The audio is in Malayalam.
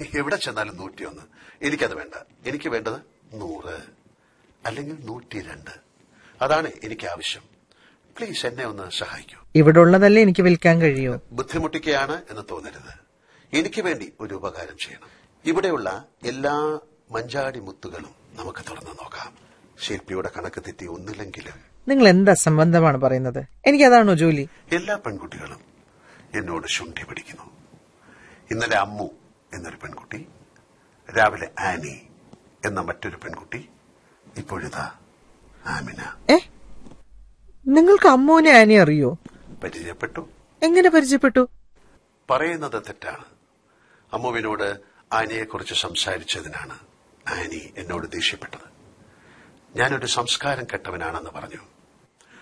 എവിടെ ചെന്നാലും നൂറ്റിയൊന്ന് എനിക്കത് വേണ്ട എനിക്ക് വേണ്ടത് നൂറ് അല്ലെങ്കിൽ നൂറ്റി രണ്ട് അതാണ് എനിക്ക് ആവശ്യം പ്ലീസ് എന്നെ ഒന്ന് സഹായിക്കൂ ഇവിടെ ഉള്ളതല്ലേ എനിക്ക് വിൽക്കാൻ കഴിയൂ ബുദ്ധിമുട്ടിക്കുകയാണ് എന്ന് തോന്നരുത് എനിക്ക് വേണ്ടി ഒരു ഉപകാരം ചെയ്യണം ഇവിടെയുള്ള എല്ലാ മഞ്ചാടി മുത്തുകളും നമുക്ക് തുറന്നു നോക്കാം ശില്പിയുടെ കണക്ക് തെറ്റി ഒന്നില്ലെങ്കിലും നിങ്ങൾ എന്ത് അസംബന്ധമാണ് പറയുന്നത് എനിക്കതാണോ ജോലി എല്ലാ പെൺകുട്ടികളും എന്നോട് ശുണ്ഠി പിടിക്കുന്നു ഇന്നലെ അമ്മു എന്നൊരു പെൺകുട്ടി രാവിലെ ആനി എന്ന മറ്റൊരു പെൺകുട്ടി ഇപ്പോഴിതാ ആമിന ഏ നിങ്ങൾക്ക് അമ്മൂനെ ആനി അറിയോ പരിചയപ്പെട്ടു എങ്ങനെ പരിചയപ്പെട്ടു പറയുന്നത് തെറ്റാണ് അമ്മുവിനോട് ആനിയെക്കുറിച്ച് സംസാരിച്ചതിനാണ് ആനി എന്നോട് ദേഷ്യപ്പെട്ടത് ഞാനൊരു സംസ്കാരം കെട്ടവനാണെന്ന് പറഞ്ഞു